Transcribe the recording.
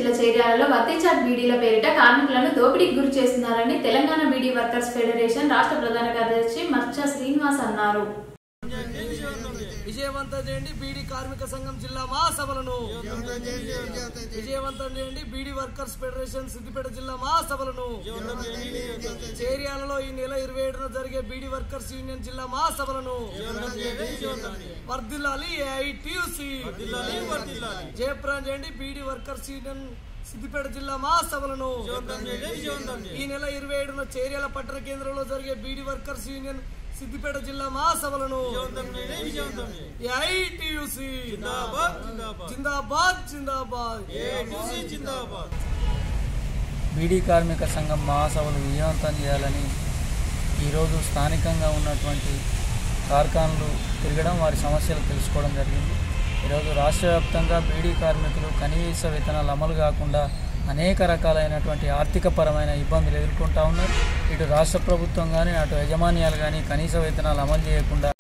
జిల్లా చేర్యాలలో వర్తించాట్ బీడీల పేరిట కార్మికులను దోపిడీకి గురి చేస్తున్నారని తెలంగాణ బీడీ వర్కర్స్ ఫెడరేషన్ రాష్ట్ర ప్రధాన కార్యదర్శి మర్చా శ్రీనివాస్ అన్నారు విజయవంతం చేయండి బీడీ కార్మిక సంఘం జిల్లా మహాసభలను విజయవంతం చేయండి బీడీ వర్కర్స్ ఫెడరేషన్ సిద్దిపేట జిల్లా మహాసభలను చేర్యాలలో ఈ నెల ఇరవై ఏడున జరిగే బీడీ వర్కర్స్ యూనియన్ జిల్లా మహాసభలను వర్దిల్లాలి ఏఐటియుసి జయప్రదం చేయండి బీడీ వర్కర్స్ యూనియన్ సిద్దిపేట జిల్లా మహాసభలను ఈ నెల ఇరవై ఏడున చేర్యాల పట్టణ కేంద్రంలో జరిగే బీడీ వర్కర్స్ యూనియన్ సిద్దిపేట జిల్లా మహాసభలను ఏఐటియుసి జిందాబాద్ జిందాబాద్ బీడీ కార్మిక సంఘం మహాసభలు విజయవంతం చేయాలని ఈరోజు స్థానికంగా ఉన్నటువంటి కార్ఖానలు తిరగడం వారి సమస్యలు తెలుసుకోవడం జరిగింది ఈరోజు రాష్ట్ర వ్యాప్తంగా బీడీ కార్మికులు కనీస వేతనాలు అమలు కాకుండా అనేక రకాలైనటువంటి ఆర్థికపరమైన ఇబ్బందులు ఎదుర్కొంటా ఉన్నారు ఇటు రాష్ట్ర ప్రభుత్వం కానీ అటు యజమాన్యాలు కానీ కనీస వేతనాలు అమలు చేయకుండా